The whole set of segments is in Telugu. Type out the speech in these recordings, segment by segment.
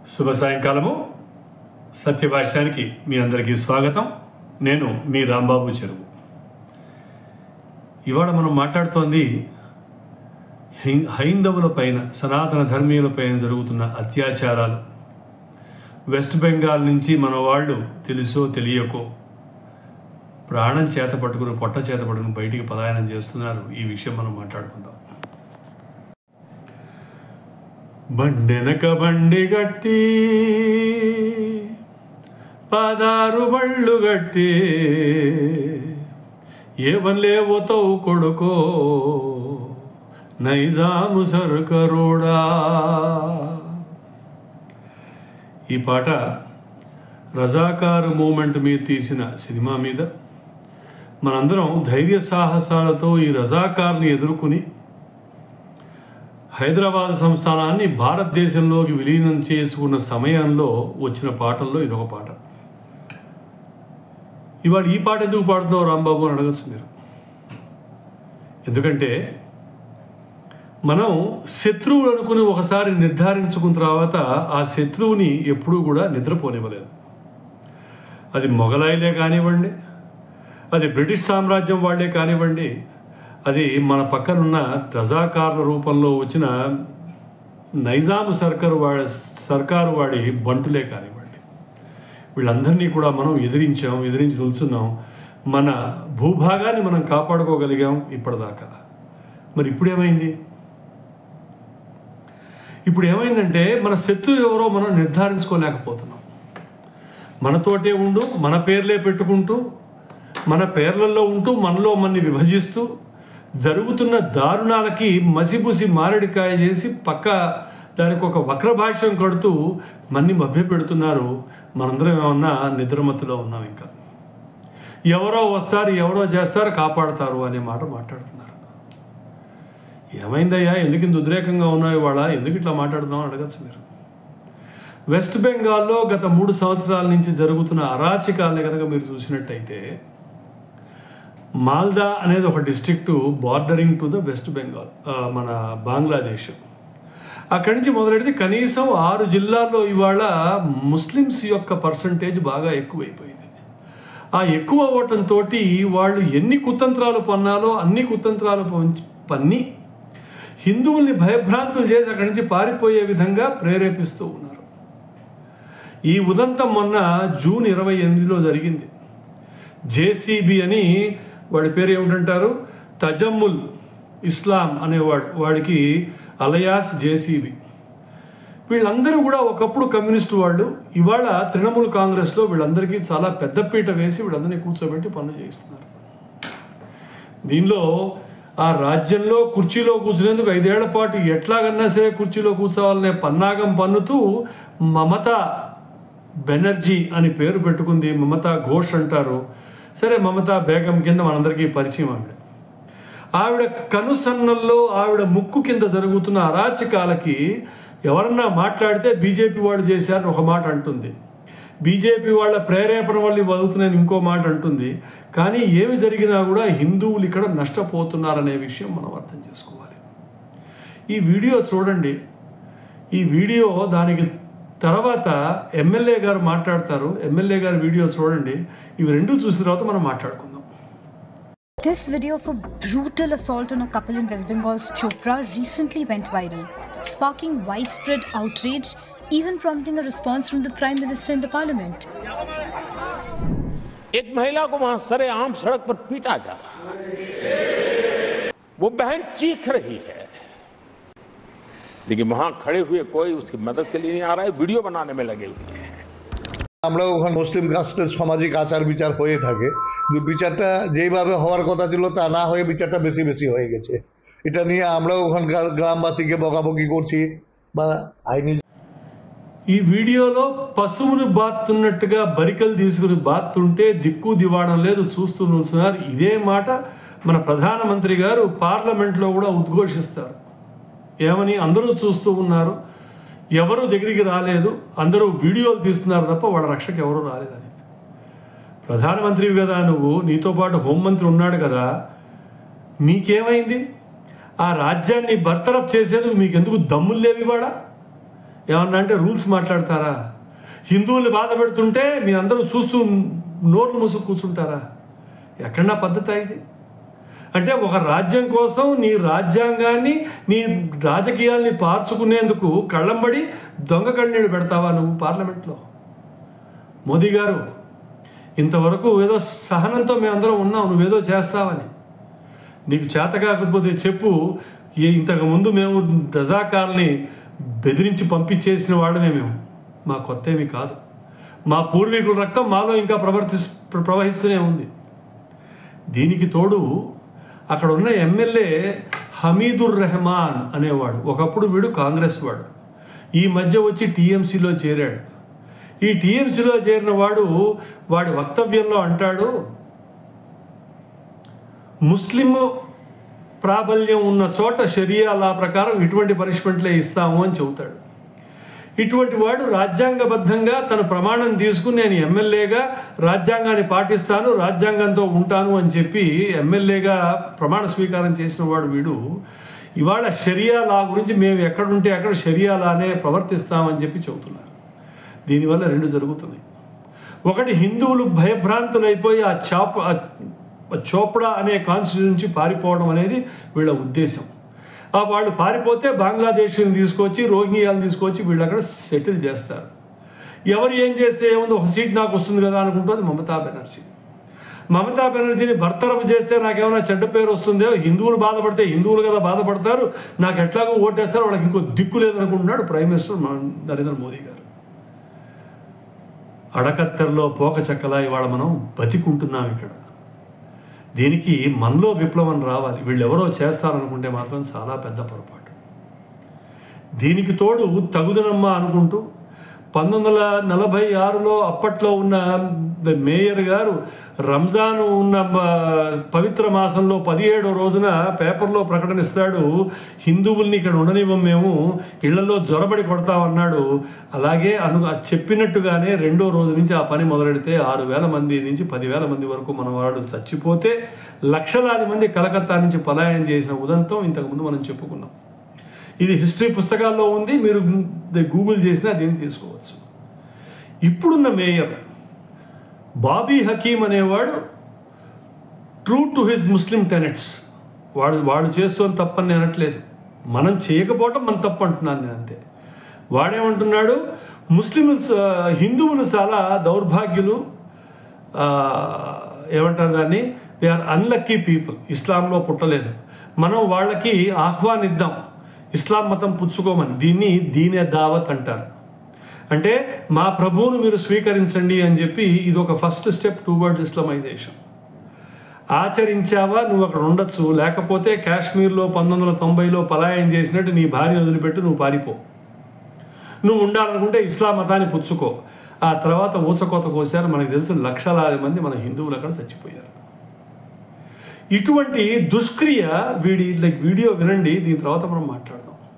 శుభ సాయంకాలము సత్యభాష్యానికి మీ అందరికీ స్వాగతం నేను మీ రాంబాబు చెరువు ఇవాళ మనం మాట్లాడుతోంది హై- హైందవుల పైన సనాతన ధర్మీయుల పైన జరుగుతున్న అత్యాచారాలు వెస్ట్ బెంగాల్ నుంచి మన వాళ్ళు తెలుసో తెలియకో ప్రాణం చేత పట్టుకుని పొట్ట చేత పట్టుకుని బయటికి పలాయనం చేస్తున్నారు ఈ విషయం మనం మాట్లాడుకుందాం బండెనక బండి గట్టి పదారు బళ్ళు గట్టి ఏవన్లేవోతవు కొడుకో నైజాము సరుకరుడా ఈ పాట రజాకారు మూమెంట్ మీద తీసిన సినిమా మీద మనందరం ధైర్య సాహసాలతో ఈ రజాకార్ని ఎదుర్కొని హైదరాబాద్ సంస్థానాన్ని భారతదేశంలోకి విలీనం చేసుకున్న సమయంలో వచ్చిన పాటల్లో ఇదొక పాట ఇవాళ ఈ పాట ఎందుకు పాడుతున్నావు రాంబాబు అని అడగచ్చు మీరు ఎందుకంటే మనం శత్రువులు అనుకుని ఒకసారి నిర్ధారించుకున్న తర్వాత ఆ శత్రువుని ఎప్పుడూ కూడా నిద్రపోనివ్వలేదు అది మొఘలాయిలే కానివ్వండి అది బ్రిటిష్ సామ్రాజ్యం వాళ్ళే కానివ్వండి అది మన పక్కనున్న రజాకారుల రూపంలో వచ్చిన నైజాం సర్కారు వాడి సర్కారు వాడి బంటులే కానివ్వండి వీళ్ళందరినీ కూడా మనం ఎదిరించాం ఎదిరించి నిల్చున్నాం మన భూభాగాన్ని మనం కాపాడుకోగలిగాం ఇప్పటిదాకా మరి ఇప్పుడు ఏమైంది ఇప్పుడు ఏమైందంటే మన శత్రువు ఎవరో మనం నిర్ధారించుకోలేకపోతున్నాం మనతోటే ఉండు మన పేర్లే పెట్టుకుంటూ మన పేర్లలో ఉంటూ మనలో మనని విభజిస్తూ జరుగుతున్న దారుణాలకి మసిబుసి మారడికాయ చేసి పక్క దానికి ఒక వక్రభాష్యం కడుతూ మన్ని మభ్య పెడుతున్నారు మనందరం ఏమన్నా నిద్రమత్తులో ఉన్నాం ఇంకా ఎవరో వస్తారు ఎవరో చేస్తారు కాపాడతారు అనే మాట మాట్లాడుతున్నారు ఏమైందయ్యా ఎందుకు ఇంత ఉద్రేకంగా ఉన్నావు ఇవాళ ఎందుకు ఇట్లా మాట్లాడుతున్నావు అని అడగచ్చు మీరు వెస్ట్ బెంగాల్లో గత మూడు సంవత్సరాల నుంచి జరుగుతున్న అరాచకాలని కనుక మీరు చూసినట్టయితే మాల్దా అనేది ఒక district bordering to the West Bengal ఆ, మన బంగ్లాదేశ్ అక్కడి నుంచి మొదలెడితే కనీసం ఆరు జిల్లాల్లో ఇవాళ ముస్లిమ్స్ యొక్క పర్సంటేజ్ బాగా ఎక్కువైపోయింది ఆ ఎక్కువ అవ్వటంతో వాళ్ళు ఎన్ని కుతంత్రాలు పన్నాలో అన్ని కుతంత్రాలు పంచి- పన్ని హిందువుల్ని భయభ్రాంతులు చేసి అక్కడి నుంచి పారిపోయే విధంగా ప్రేరేపిస్తూ ఉన్నారు ఈ ఉదంతం మొన్న జూన్ ఇరవై ఎనిమిదిలో జరిగింది జేసీబీ అని వాడి పేరు ఏమిటంటారు తజమ్ముల్ ఇస్లాం అనేవాడు వాడికి అలయాస్ జేసీబీ వీళ్ళందరూ కూడా ఒకప్పుడు కమ్యూనిస్టు వాళ్ళు ఇవాళ తృణమూల్ కాంగ్రెస్లో వీళ్ళందరికీ చాలా పెద్దపీట వేసి వీళ్ళందరినీ కూర్చోబెట్టి పనులు చేయిస్తున్నారు దీనిలో ఆ రాజ్యంలో కుర్చీలో కూర్చునేందుకు ఐదేళ్ల పాటు ఎట్లాగన్నా సరే కుర్చీలో కూర్చోవాలనే పన్నాగం పన్నుతూ మమతా బెనర్జీ అని పేరు పెట్టుకుంది మమతా ఘోష్ అంటారు సరే మమతా బేగం కింద మనందరికీ పరిచయం ఆవిడ ఆవిడ కనుసన్నల్లో ఆవిడ ముక్కు కింద జరుగుతున్న అరాచకాలకి ఎవరన్నా మాట్లాడితే బీజేపీ వాళ్ళు చేశారని ఒక మాట అంటుంది బీజేపీ వాళ్ళ ప్రేరేపణ వల్ల ఇవి అవుతున్నాయని ఇంకో మాట అంటుంది కానీ ఏమి జరిగినా కూడా హిందువులు ఇక్కడ నష్టపోతున్నారనే విషయం మనం అర్థం చేసుకోవాలి ఈ వీడియో చూడండి ఈ వీడియో దానికి తర్వాత ఎమ్మెల్యే గారు మాట్లాడతారు ఎమ్మెల్యే గారు వీడియో చూడండి ఇవి రెండు చూసిన తర్వాత మనం మాట్లాడుకుందాం This video of a brutal assault on a couple in West Bengal's Chopra recently went viral, sparking widespread outrage, even prompting a response from the Prime Minister in the Parliament. एक महिला को वहां सरेआम सड़क पर पीटा जा रहा है वो बहन चीख रही है लेकिन वहां खड़े हुए कोई उसकी मदद के लिए नहीं आ रहा है वीडियो बनाने में लगे हुए हैं আমরাও ওখানে মুসলিম কাস্টের সামাজিক আচার বিচার হয়ে থাকে কিন্তু বিচারটা যেইভাবে হওয়ার কথা ছিল তা না হয়ে বিচারটা বেশি বেশি হয়ে গেছে এটা নিয়ে আমরাও ওখানকার গ্রামবাসীকে বকাবকি করছি বা আইনি ఈ వీడియోలో పశువును బాత్తున్నట్టుగా బరికలు తీసుకుని బాత్తుంటే దిక్కు దివాణం లేదు చూస్తూ నిల్చున్నారు ఇదే మాట మన ప్రధానమంత్రి గారు పార్లమెంట్లో కూడా ఉద్ఘోషిస్తారు ఏమని అందరూ చూస్తూ ఉన్నారు ఎవరు దగ్గరికి రాలేదు అందరూ వీడియోలు తీస్తున్నారు తప్ప వాళ్ళ రక్షకు ఎవరు రాలేదని ప్రధానమంత్రివి కదా నువ్వు నీతో పాటు హోంమంత్రి ఉన్నాడు కదా మీకేమైంది ఆ రాజ్యాన్ని బర్తరఫ్ చేసేందుకు మీకు ఎందుకు దమ్ములు లేవు ఇవాళ ఏమన్నా అంటే రూల్స్ మాట్లాడతారా హిందువుల్ని బాధ పెడుతుంటే మీ అందరూ చూస్తూ నోర్లు మూసుకు కూర్చుంటారా ఎక్కడా పద్ధతి ఇది అంటే ఒక రాజ్యం కోసం నీ రాజ్యాంగాన్ని నీ రాజకీయాల్ని పార్చుకునేందుకు కళ్ళంబడి దొంగ కన్నీళ్ళు పెడతావా నువ్వు పార్లమెంట్లో మోదీ గారు ఇంతవరకు ఏదో సహనంతో మేమందరం ఉన్నాం నువ్వేదో చేస్తావని నీకు చేత కాకపోతే చెప్పు ఏ ఇంతకు ముందు మేము రజాకాల్ని బెదిరించి పంపించేసిన వాళ్ళమే మేము మా కొత్త ఏమీ కాదు మా పూర్వీకుల రక్తం మాలో ఇంకా ప్రవర్తి ప్రవహిస్తూనే ఉంది దీనికి తోడు అక్కడ ఉన్న ఎమ్మెల్యే హమీదుర్ రెహమాన్ అనేవాడు ఒకప్పుడు వీడు కాంగ్రెస్ వాడు ఈ మధ్య వచ్చి టీఎంసీలో చేరాడు ఈ టీఎంసీలో చేరిన వాడు వాడి వక్తవ్యంలో అంటాడు ముస్లిం ప్రాబల్యం ఉన్న చోట షరియా లా ప్రకారం ఇటువంటి పనిష్మెంట్లే ఇస్తాము అని చెబుతాడు ఇటువంటి వాడు రాజ్యాంగబద్ధంగా తన ప్రమాణం తీసుకుని నేను ఎమ్మెల్యేగా రాజ్యాంగాన్ని పాటిస్తాను రాజ్యాంగంతో ఉంటాను అని చెప్పి ఎమ్మెల్యేగా ప్రమాణ స్వీకారం చేసిన వాడు వీడు ఇవాళ షరియా లా గురించి మేము ఎక్కడుంటే అక్కడ షరియా లానే ప్రవర్తిస్తామని చెప్పి చెబుతున్నారు దీనివల్ల రెండు జరుగుతున్నాయి ఒకటి హిందువులు భయభ్రాంతులైపోయి ఆ చాప్ ఆ చోప్డా అనే కాన్స్టిట్యూషన్ నుంచి పారిపోవడం అనేది వీళ్ళ ఉద్దేశం ఆ వాళ్ళు పారిపోతే బంగ్లాదేశ్ని తీసుకొచ్చి రోహింగ్యాలను తీసుకొచ్చి వీళ్ళు అక్కడ సెటిల్ చేస్తారు ఎవరు ఏం చేస్తే ఏముంది ఒక సీట్ నాకు వస్తుంది కదా అనుకుంటుంది మమతా బెనర్జీ మమతా బెనర్జీని బర్తరఫ్ చేస్తే నాకేమైనా చెడ్డ పేరు వస్తుందో హిందువులు బాధపడితే హిందువులు కదా బాధపడతారు నాకు ఎట్లాగో ఓటేస్తారు వాళ్ళకి ఇంకో దిక్కు లేదనుకుంటున్నాడు ప్రైమ్ మినిస్టర్ మన- నరేంద్ర మోదీ గారు అడకత్తెరలో పోక చెక్కలా ఇవాళ మనం బతికుంటున్నాం ఇక్కడ దీనికి మనలో విప్లవం రావాలి వీళ్ళు ఎవరో చేస్తారనుకుంటే మాత్రం చాలా పెద్ద పొరపాటు దీనికి తోడు తగుదనమ్మా అనుకుంటూ పంతొమ్మిది వందల నలభై ఆరులో అప్పట్లో ఉన్న మేయర్ గారు రంజాన్ ఉన్న మ- పవిత్ర మాసంలో పదిహేడో రోజున పేపర్లో ప్రకటనిస్తాడు హిందువుల్ని ఇక్కడ ఉండనివ్వం మేము ఇళ్లలో జ్వరబడి కొడతామన్నాడు అలాగే అను అది చెప్పినట్టుగానే రెండో రోజు నుంచి ఆ పని మొదలెడితే ఆరు వేల మంది నుంచి పదివేల మంది వరకు మన వాడు చచ్చిపోతే లక్షలాది మంది కలకత్తా నుంచి పలాయనం చేసిన ఉదంతం ఇంతకుముందు మనం చెప్పుకున్నాం ఇది హిస్టరీ పుస్తకాల్లో ఉంది మీరు గూగుల్ చేసినా దీన్ని తీసుకోవచ్చు ఇప్పుడున్న మేయర్ బాబీ హకీం అనేవాడు true to his Muslim tenets వాడు వాడు చేస్తున్న తప్పని నేను అనట్లేదు మనం చేయకపోవటం మన తప్పు అంటున్నాను నేను అంతే వాడేమంటున్నాడు ముస్లిమ్స్ ఆ, హిందువులు చాలా దౌర్భాగ్యులు ఆ, ఏమంటారు దాన్ని దే ఆర్ అన్లక్కీ పీపుల్ ఇస్లాంలో పుట్టలేదు మనం వాళ్ళకి ఆహ్వానిద్దాం ఇస్లాం మతం పుచ్చుకోమని దీన్ని దీనే దావత్ అంటారు అంటే మా ప్రభువును మీరు స్వీకరించండి అని చెప్పి ఇది ఒక ఫస్ట్ స్టెప్ టువర్డ్స్ ఇస్లామైజేషన్ ఆచరించావా నువ్వు అక్కడ ఉండొచ్చు లేకపోతే కాశ్మీర్లో పంతొమ్మిది వందల తొంభైలో పలాయనం చేసినట్టు నీ భార్యను వదిలిపెట్టి నువ్వు పారిపో నువ్వు ఉండాలనుకుంటే ఇస్లాం మతాన్ని పుచ్చుకో ఆ తర్వాత ఊచకోత కోసారు మనకు తెలిసిన లక్షలాది మంది మన హిందువులు అక్కడ చచ్చిపోయారు ఇటువంటి దుష్క్రియ వీడి లైక్ వీడియో వినండి దీని తర్వాత మనం మాట్లాడదాం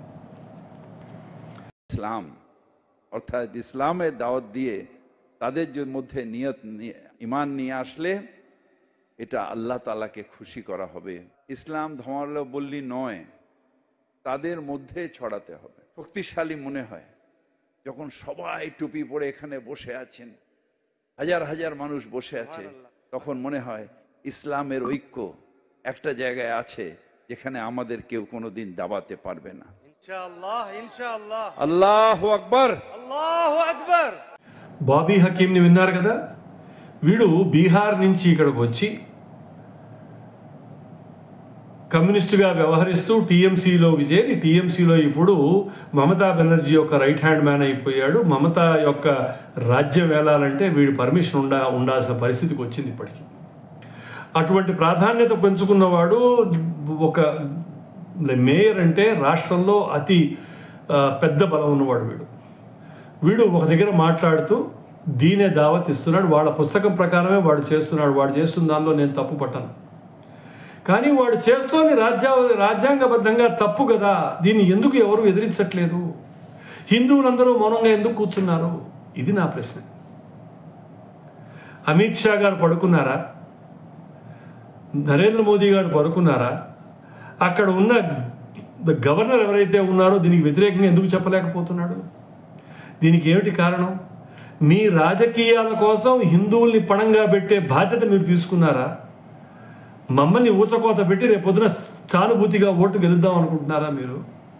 ইসলাম অর্থাৎ ইসলামের দাওয়াত দিয়ে তাদের যে মধ্যে নিয়ত নি- ইমান নিয়ে আসলে এটা আল্লাহ তালাকে খুশি করা হবে ইসলাম ধর্মাবলম্বী নয় তাদের মধ্যে ছড়াতে হবে শক্তিশালী মনে হয় যখন সবাই টুপি পরে এখানে বসে আছেন হাজার হাজার মানুষ বসে আছে তখন মনে হয় ইসলামের ঐক্য একটা জায়গায় আছে যেখানে আমাদের কেউ কোনোদিন দাবাতে পারবে না ইনশাআল্লাহ ইনশাআল্লাহ আল্লাহ আকবর আল্লাহু আকবার బాబీ హకీంని విన్నారు కదా వీడు బీహార్ నుంచి ఇక్కడికి వచ్చి కమ్యూనిస్టుగా వ్యవహరిస్తూ టీఎంసీలోకి చేరి టీఎంసీలో ఇప్పుడు మమతా బెనర్జీ యొక్క రైట్ హ్యాండ్ మ్యాన్ అయిపోయాడు మమతా యొక్క రాజ్యం వేలాలంటే వీడి పర్మిషన్ ఉండా ఉండాల్సిన పరిస్థితికి వచ్చింది ఇప్పటికీ అటువంటి ప్రాధాన్యత పెంచుకున్నవాడు ఒక మేయర్ అంటే రాష్ట్రంలో అతి ఆ, పెద్ద బలం ఉన్నవాడు వీడు వీడు ఒక దగ్గర మాట్లాడుతూ దీనే దావత్ ఇస్తున్నాడు వాళ్ళ పుస్తకం ప్రకారమే వాడు చేస్తున్నాడు వాడు చేస్తున్న దానిలో నేను తప్పు పట్టను కానీ వాడు చేస్తోని రాజ్యా రాజ్యాంగబద్ధంగా తప్పు కదా దీన్ని ఎందుకు ఎవరు ఎదిరించట్లేదు హిందువులందరూ మౌనంగా ఎందుకు కూర్చున్నారు ఇది నా ప్రశ్న అమిత్ షా గారు పడుకున్నారా నరేంద్ర మోదీ గారు పడుకున్నారా అక్కడ ఉన్న గవర్నర్ ఎవరైతే ఉన్నారో దీనికి వ్యతిరేకంగా ఎందుకు చెప్పలేకపోతున్నాడు దీనికి ఏమిటి కారణం మీ రాజకీయాల కోసం హిందువుల్ని పణంగా పెట్టే బాధ్యత మీరు తీసుకున్నారా మమ్మల్ని ఊచకోత పెట్టి రేపొద్దున సానుభూతిగా ఓటు గెలుద్దాం అనుకుంటున్నారా మీరు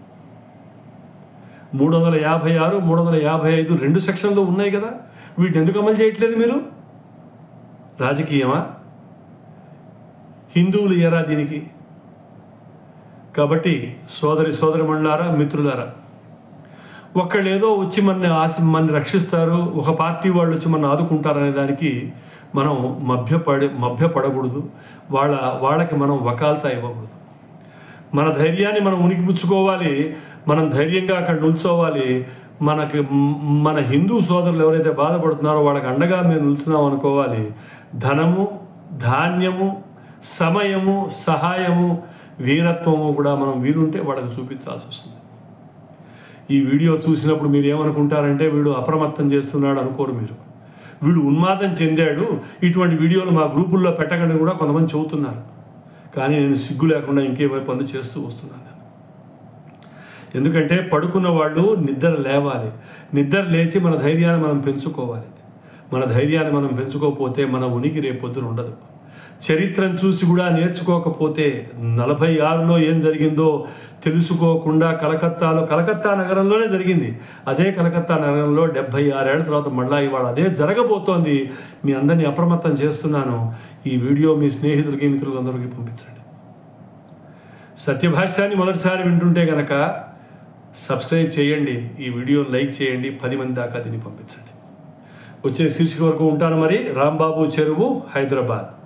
మూడు వందల యాభై ఆరు మూడు వందల యాభై ఐదు రెండు సెక్షన్లు ఉన్నాయి కదా వీటిని ఎందుకు అమలు చేయట్లేదు మీరు రాజకీయమా హిందువులు ఎరా దీనికి కాబట్టి సోదరి సోదరి మండలారా మిత్రులారా ఒకళ్ళు ఏదో వచ్చి మన ఆశ మన రక్షిస్తారు ఒక పార్టీ వాళ్ళు వచ్చి మన ఆదుకుంటారనే దానికి మనం మభ్యపడి మభ్యపడకూడదు వాళ్ళ వాళ్ళకి మనం వకాల్తా ఇవ్వకూడదు మన ధైర్యాన్ని మనం ఉనికిపుచ్చుకోవాలి మనం ధైర్యంగా అక్కడ నిల్చోవాలి మనకి మ్- మన హిందూ సోదరులు ఎవరైతే బాధపడుతున్నారో వాళ్ళకి అండగా మేము నిలుచున్నాం అనుకోవాలి ధనము ధాన్యము సమయము సహాయము వీరత్వము కూడా మనం వీలుంటే వాళ్ళకి చూపించాల్సి వస్తుంది ఈ వీడియో చూసినప్పుడు మీరు ఏమనుకుంటారంటే వీడు అప్రమత్తం చేస్తున్నాడు అనుకోరు మీరు వీడు ఉన్మాదం చెందాడు ఇటువంటి వీడియోలు మా గ్రూపుల్లో పెట్టకండి కూడా కొంతమంది చెబుతున్నారు కానీ నేను సిగ్గు లేకుండా ఇంకే పనులు చేస్తూ వస్తున్నాను నేను ఎందుకంటే పడుకున్న వాళ్ళు నిద్ర లేవాలి నిద్ర లేచి మన ధైర్యాన్ని మనం పెంచుకోవాలి మన ధైర్యాన్ని మనం పెంచుకోకపోతే మన ఉనికి రేపొద్దున ఉండదు చరిత్రను చూసి కూడా నేర్చుకోకపోతే నలభై ఆరులో ఏం జరిగిందో తెలుసుకోకుండా కలకత్తాలో కలకత్తా నగరంలోనే జరిగింది అదే కలకత్తా నగరంలో డెబ్బై ఆరేళ్ల తర్వాత మళ్ళా ఇవాళ అదే జరగబోతోంది మీ అందరినీ అప్రమత్తం చేస్తున్నాను ఈ వీడియో మీ స్నేహితులకి మిత్రులకి అందరికీ పంపించండి సత్యభాష్యాన్ని మొదటిసారి వింటుంటే గనక సబ్స్క్రైబ్ చేయండి ఈ వీడియోని లైక్ చేయండి పది మంది దాకా దీన్ని పంపించండి వచ్చే శీర్షిక వరకు ఉంటాను మరి రాంబాబు చెరువు హైదరాబాద్